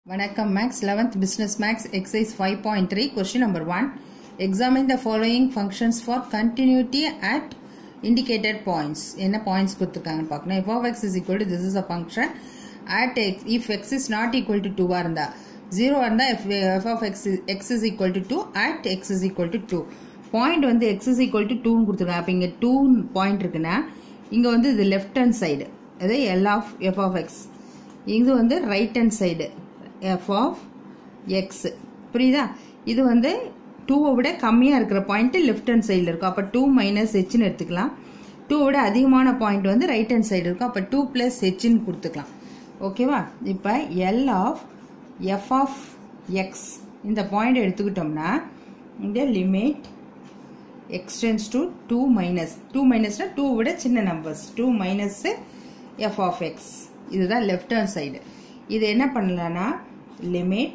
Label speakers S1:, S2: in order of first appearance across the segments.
S1: வணக்கம் maths 11th business maths exercise five point three question number one examine the following functions for continuity at indicated points என்ன points கொடுத்துருக்காங்கன்னு பார்க்கணும் f of x is equal to this is a function at x if x is not equal to டூவாக இருந்தா zero இருந்தால் f f of x x is equal to two at x is equal to two point வந்து x is equal to டூன்னு கொடுத்துருக்காங்க அப்போ இங்கே two point இருக்குன்னா இங்கே வந்து இது லெஃப்ட் ஹேண்ட் சைடு அது L of f of x இது வந்து right hand side f of x புரியுதா இது வந்து டூவை விட கம்மியாக இருக்கிற பாயிண்ட் லெஃப்ட் ஹேண்ட் சைடில் இருக்கும் அப்போ டூ மைனஸ் ஹெச்னு எடுத்துக்கலாம் டூவை விட அதிகமான பாயிண்ட் வந்து ரைட் ஹேண்ட் சைடு இருக்கும் அப்போ டூ ப்ளஸ் ஹெச்னு கொடுத்துக்கலாம் ஓகேவா இப்போ L of f of x இந்த பாயிண்ட் எடுத்துக்கிட்டோம்னா இந்த limit x tends to two minus two minus two விட சின்ன numbers two minus f of x இதுதான் லெஃப்ட் ஹேண்ட் சைடு இது என்ன பண்ணலான்னா லிமிட்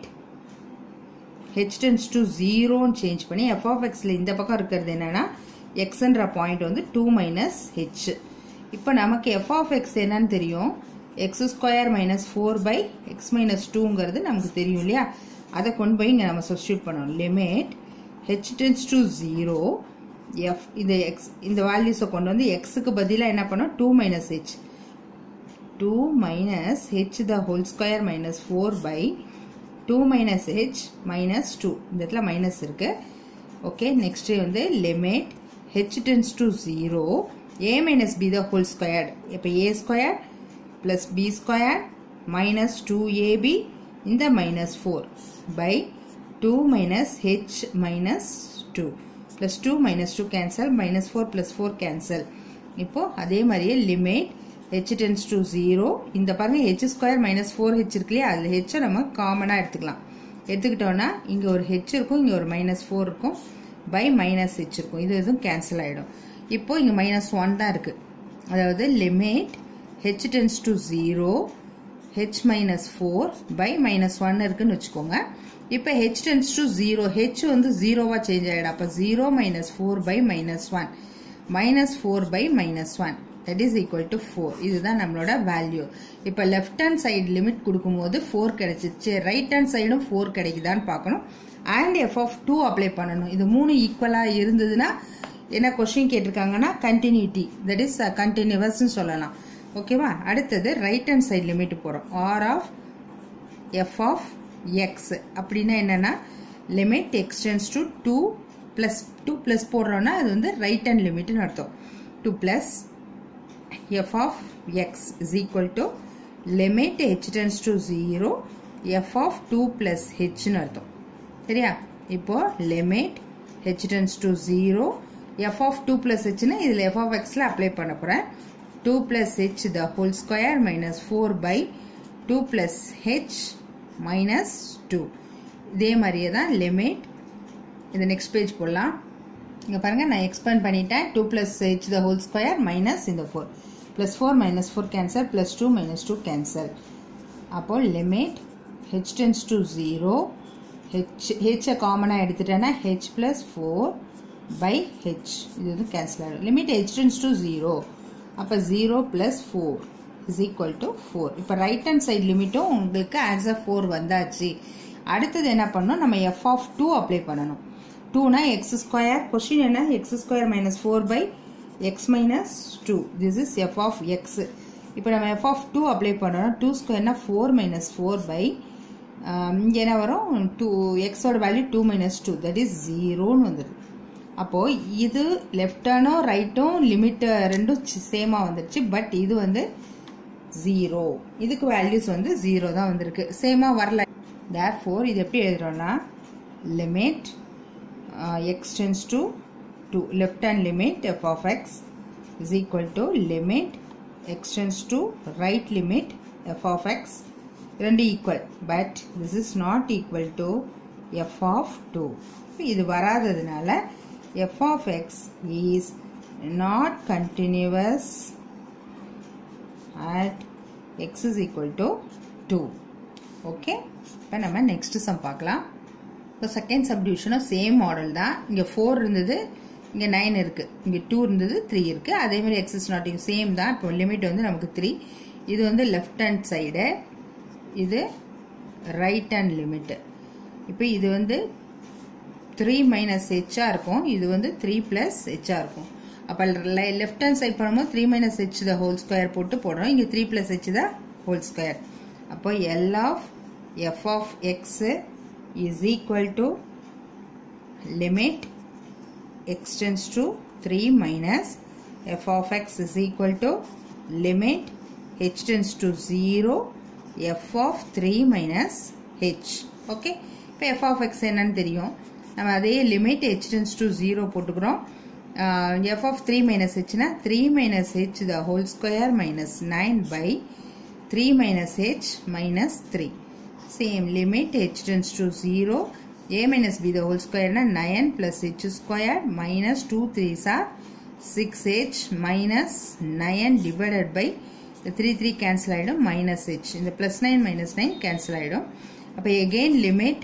S1: ஹெச் டென்ஸ் டு ஜீரோன்னு சேஞ்ச் பண்ணி எஃப் ஆஃப் எக்ஸில் இந்த பக்கம் இருக்கிறது என்னன்னா எக்ஸ்ன்ற பாயிண்ட் வந்து டூ மைனஸ் ஹெச் இப்போ நமக்கு எஃப் ஆஃப் எக்ஸ் என்னன்னு தெரியும் x square minus four by x minus டூங்கிறது நமக்கு தெரியும் இல்லையா அதை கொண்டு போய் இங்கே நம்ம சப்ஸ்டியூட் பண்ணணும் limit h tends to zero f இந்த எக்ஸ் இந்த வேல்யூஸை கொண்டு வந்து எக்ஸுக்கு பதிலாக என்ன பண்ணோம் two minus h 2 minus h the whole square minus 4 by 2 minus h minus 2 இந்த இடத்துல மைனஸ் இருக்கு ஓகே நெக்ஸ்ட் வந்து limit h tends to 0 a minus b the whole squared இப்போ a squared plus b squared minus 2ab இந்த minus 4 by 2 minus h minus 2 plus 2 minus 2 cancel minus 4 plus 4 cancel இப்போ அதே மாதிரியே limit h tends to 0 இந்த பாருங்க h square minus four h இருக்கு இல்லையா அதில் ஹெச்சை நம்ம காமனாக எடுத்துக்கலாம் எடுத்துக்கிட்டோம்னா இங்கே ஒரு ஹெச் இருக்கும் இங்கே ஒரு மைனஸ் ஃபோர் இருக்கும் பை மைனஸ் ஹெச் இருக்கும் இது எதுவும் கேன்சல் ஆகிடும் இப்போ இங்கே மைனஸ் ஒன் தான் இருக்குது அதாவது limit h tends to zero h minus four by minus one இருக்குன்னு வச்சுக்கோங்க இப்போ h tends to zero h வந்து ஜீரோவாக சேஞ்ச் ஆகிடும் அப்போ zero minus four by minus one minus four by minus one that is equal to four இதுதான் நம்மளோட value இப்போ லெஃப்ட் ஹேண்ட் சைடு லிமிட் கொடுக்கும்போது ஃபோர் கிடைச்சிச்சு ரைட் ஹேண்ட் சைடும் ஃபோர் கிடைக்குதான்னு பார்க்கணும் and f of two apply பண்ணணும் இது மூணு ஈக்குவலாக இருந்ததுன்னா என்ன கொஸ்டின் கேட்டிருக்காங்கன்னா கண்டினியூட்டி தட் இஸ் கண்டினியூவஸ்ன்னு சொல்லலாம் ஓகேவா அடுத்தது ரைட் ஹேண்ட் சைடு லிமிட் போகிறோம் R of f of x அப்படின்னா என்னன்னா limit x tends to two plus two plus போடுறோன்னா அது வந்து ரைட் ஹேண்ட் லிமிட்னு அர்த்தம் two plus f of x is equal to limit h tends to 0 f of 2 plus h னு அர்த்தம் சரியா இப்போ limit h tends to 0 f of 2 plus h னு இதில் f of x ல அப்ளை பண்ண போகிறேன் 2 plus h the whole square minus 4 by 2 plus h minus 2 இதே மாதிரியே தான் limit இது நெக்ஸ்ட் பேஜ் போடலாம் இங்கே பாருங்கள் நான் எக்ஸ்பேண்ட் பண்ணிட்டேன் two plus h the whole square minus இந்த four plus four minus four cancel plus two minus two cancel அப்போ limit h tends to zero h ஹெச்சை காமனாக எடுத்துட்டேன்னா h plus four by h இது வந்து கேன்சல் ஆகிடும் limit h tends to zero அப்போ zero plus four is equal to four இப்போ right hand side லிமிட்டும் உங்களுக்கு ஆன்சர் ஃபோர் வந்தாச்சு அடுத்தது என்ன பண்ணணும் நம்ம எஃப் ஆஃப் டூ அப்ளை பண்ணணும் டூனா எக்ஸ் ஸ்கொயர் கொஷின் என்ன x square minus four by x minus two this is f of x இப்போ நம்ம எஃப் ஆஃப் டூ அப்ளை பண்ணோம்னா டூ ஸ்கொயர்னா ஃபோர் மைனஸ் ஃபோர் பை இங்கே என்ன வரும் டூ எக்ஸோட வேல்யூ two minus two that is ஜீரோன்னு வந்துடுது அப்போது இது லெஃப்ட் ஹேண்டும் ரைட்டும் லிமிட் ரெண்டும் சேமாக வந்துடுச்சு பட் இது வந்து ஜீரோ இதுக்கு வேல்யூஸ் வந்து ஜீரோ தான் வந்திருக்கு சேமாக வரல தேர் ஃபோர் இது எப்படி எழுதுறோம்னா limit uh, x tends to 2 left hand limit f of x is equal to limit x tends to right limit f of x ரெண்டு equal but this is not equal to f of 2 இது வராததுனால f of x is not continuous at x is equal to 2 ஓகே இப்போ நம்ம next sum பார்க்கலாம் இப்போ second சப்டிவிஷனும் same model தான் இங்கே ஃபோர் இருந்தது இங்கே நைன் இருக்குது இங்கே டூ இருந்தது த்ரீ இருக்குது அதேமாதிரி எக்ஸஸ் நாட்டிங் சேம் தான் இப்போ லிமிட் வந்து நமக்கு த்ரீ இது வந்து லெஃப்ட் ஹேண்ட் சைடு இது ரைட் ஹேண்ட் லிமிட்டு இப்போ இது வந்து த்ரீ மைனஸ் ஹெச்சாக இருக்கும் இது வந்து த்ரீ ப்ளஸ் ஹெச்சாக இருக்கும் அப்போ லெஃப்ட் ஹேண்ட் சைட் பண்ணும்போது three minus h the whole square போட்டு போடுறோம் இங்கே three plus h the whole square அப்போ L of f of x is equal to limit x tends to 3 minus f of x is equal to limit h tends to 0 f of 3 minus h okay இப்போ f of x என்னன்னு தெரியும் நம்ம அதே limit h tends to 0 போட்டுக்கிறோம் f of 3 minus h னா 3 minus h the whole square minus 9 by 3 minus h minus 3 same limit h tends to 0 a minus b the whole square na 9 plus h square minus 2 3s are 6h minus 9 divided by the 3 3 cancel ஆயிடும் minus h இந்த plus 9 minus 9 cancel ஆயிடும் அப்போ again limit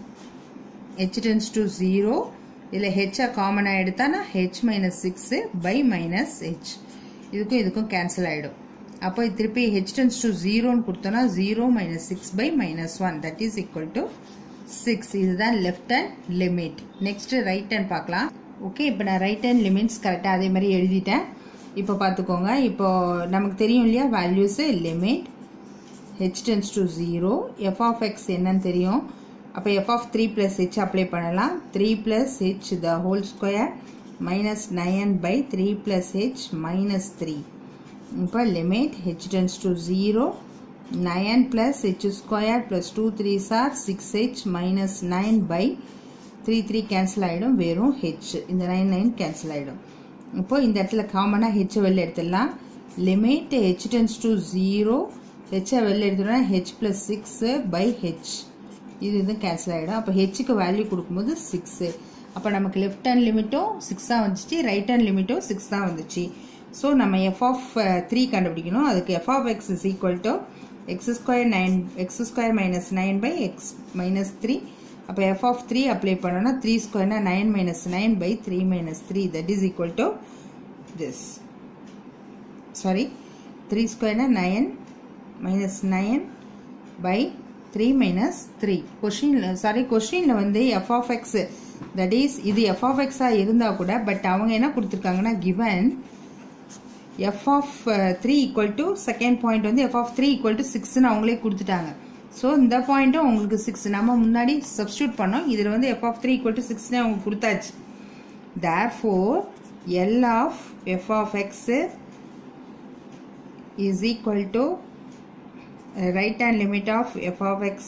S1: h tends to 0 இதில் h common ஆகிடுத்தானா h minus 6 by minus h இதுக்கும் இதுக்கும் cancel ஆகிடும் அப்போ திருப்பி h tends to 0 கொடுத்தோன்னா 0 minus 6 by minus 1 that is equal to six இதுதான் left hand limit next right hand பார்க்கலாம் ஓகே இப்போ நான் ரைட் ஹேண்ட் லிமிட்ஸ் கரெக்டாக அதே மாதிரி எழுதிட்டேன் இப்போ பார்த்துக்கோங்க இப்போ நமக்கு தெரியும் இல்லையா values limit h tends to zero f of x என்னன்னு தெரியும் அப்போ f of three plus h apply பண்ணலாம் three plus h the whole square minus nine by three plus h minus three இப்போ limit h tends to zero 9 plus h square plus 2 3s are 6h minus 9 by 3 3 cancel ஆயிடும் வெறும் h இந்த 9 9 cancel ஆயிடும் இப்போ இந்த இடத்துல காமனா h வெளில எடுத்துடலாம் limit h tends to 0 h வெளில எடுத்துட்டோம்னா h plus 6 by h இது இது கேன்சல் ஆகிடும் அப்போ ஹெச்சுக்கு வேல்யூ கொடுக்கும்போது சிக்ஸு அப்போ நமக்கு லெஃப்ட் ஹேண்ட் லிமிட்டும் சிக்ஸாக வந்துச்சு ரைட் ஹேண்ட் லிமிட்டும் சிக்ஸ் தான் வந்துச்சு ஸோ நம்ம எஃப் ஆஃப் த்ரீ கண்டுபிடிக்கணும் அதுக்கு f of x is equal to x square nine x square minus nine by x minus three அப்போ எஃப் ஆஃப் த்ரீ அப்ளை பண்ணோம்னா த்ரீ ஸ்கொயர்னா nine minus nine by three minus three that is equal to this sorry three ஸ்கொயர்னா nine minus nine by three minus three கொஷினில் sorry கொஷினில் வந்து f of x that is இது f of எக்ஸாக இருந்தால் கூட பட் அவங்க என்ன கொடுத்துருக்காங்கன்னா given f of three equal to second point வந்து f of three equal to சிக்ஸ்னு அவங்களே கொடுத்துட்டாங்க ஸோ இந்த பாயிண்ட்டும் உங்களுக்கு சிக்ஸ் நம்ம முன்னாடி சப்ஸ்டியூட் பண்ணோம் இதில் வந்து f of three equal to சிக்ஸ்னே அவங்க கொடுத்தாச்சு therefore L of f of x is equal to right hand limit of f of x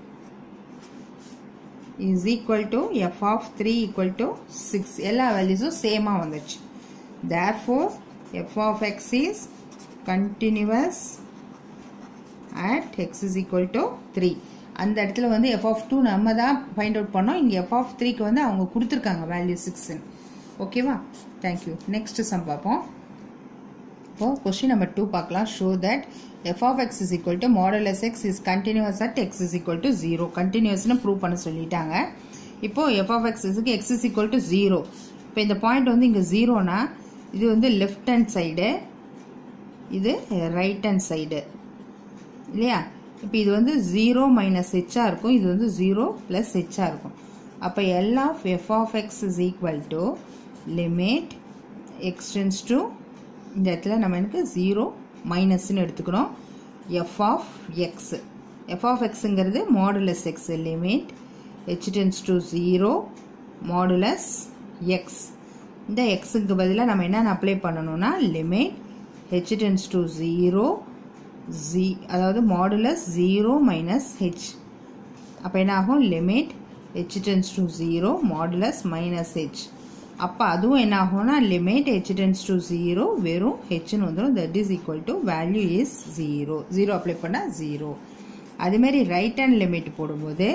S1: is equal to f of three equal to six எல்லா வேல்யூஸும் சேமாக வந்துச்சு therefore f of x is continuous at x is equal to 3 அந்த இடத்துல வந்து f of 2 நம்ம தான் find out பண்ணோம் இங்கே f of 3க்கு வந்து அவங்க கொடுத்துருக்காங்க வேல்யூ சிக்ஸ்ன்னு ஓகேவா தேங்க்யூ நெக்ஸ்ட் சம் பார்ப்போம் இப்போ கொஸ்டின் நம்பர் டூ பார்க்கலாம் show that f of x is equal to modal x is continuous at x is equal to zero கண்டினியூஸ்னு ப்ரூவ் பண்ண சொல்லிட்டாங்க இப்போ எஃப் ஆஃப் எக்ஸ் இஸ்க்கு x is equal to zero இப்போ இந்த பாயிண்ட் வந்து இங்கே ஜீரோனா இது வந்து லெஃப்ட் ஹேண்ட் சைடு இது ரைட் ஹேண்ட் சைடு இல்லையா இப்போ இது வந்து ஜீரோ மைனஸ் ஹெச்சாக இருக்கும் இது வந்து ஜீரோ ப்ளஸ் ஹெச்சாக இருக்கும் அப்போ L of f of x is equal to limit x tends to இந்த இடத்துல நம்ம எனக்கு ஜீரோ மைனஸ்ன்னு எடுத்துக்கிறோம் f of x f of எக்ஸுங்கிறது modulus x limit h tends to zero modulus x இந்த எக்ஸுக்கு பதிலாக நம்ம என்னென்ன அப்ளை பண்ணணும்னா limit h tends to zero ஜி அதாவது மாடுலஸ் ஜீரோ மைனஸ் ஹெச் அப்போ என்ன ஆகும் limit h tends to zero modulus minus h அப்போ அதுவும் என்ன ஆகும்னா limit h tends to zero வெறும் ஹெச்னு வந்துடும் that is equal to value is zero zero apply பண்ணால் ஜீரோ அதேமாரி ரைட் ஹேண்ட் லிமிட் போடும்போது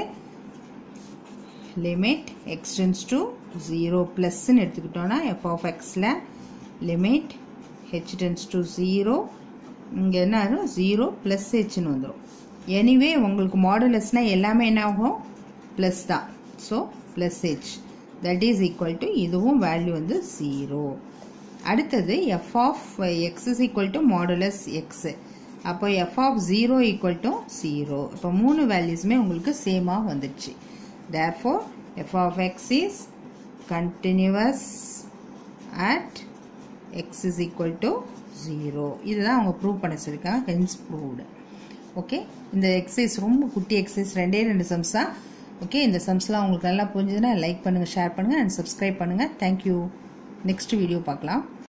S1: லிமிட் எக்ஸ்டென்ஸ் டு ஜீரோ ப்ளஸ்ன்னு எடுத்துக்கிட்டோன்னா எஃப் ஆஃப் எக்ஸில் limit h tends to zero இங்கே என்ன ஆகும் ஜீரோ ப்ளஸ் ஹெச்னு வந்துடும் எனிவே உங்களுக்கு மாடுலஸ்னால் எல்லாமே என்ன ஆகும் ப்ளஸ் தான் so plus h that is equal to இதுவும் வேல்யூ வந்து ஜீரோ அடுத்தது f of x is equal to modulus x அப்போ f of zero equal to zero இப்போ மூணு வேல்யூஸுமே உங்களுக்கு சேமாக வந்துடுச்சு therefore f of x is continuous at x is equal to zero இதுதான் அவங்க ப்ரூவ் பண்ண சொல்லியிருக்காங்க ஹென்ஸ் ப்ரூவ்டு ஓகே இந்த எக்ஸசைஸ் ரொம்ப குட்டி எக்ஸசைஸ் ரெண்டே ரெண்டு சம்ஸ் தான் ஓகே இந்த சம்ஸ்லாம் உங்களுக்கு நல்லா புரிஞ்சதுன்னா லைக் பண்ணுங்கள் ஷேர் பண்ணுங்கள் அண்ட் சப்ஸ்கிரைப் பண்ணுங்கள் தேங்க்யூ நெக்ஸ்ட் வீடியோ பார்க்கலாம்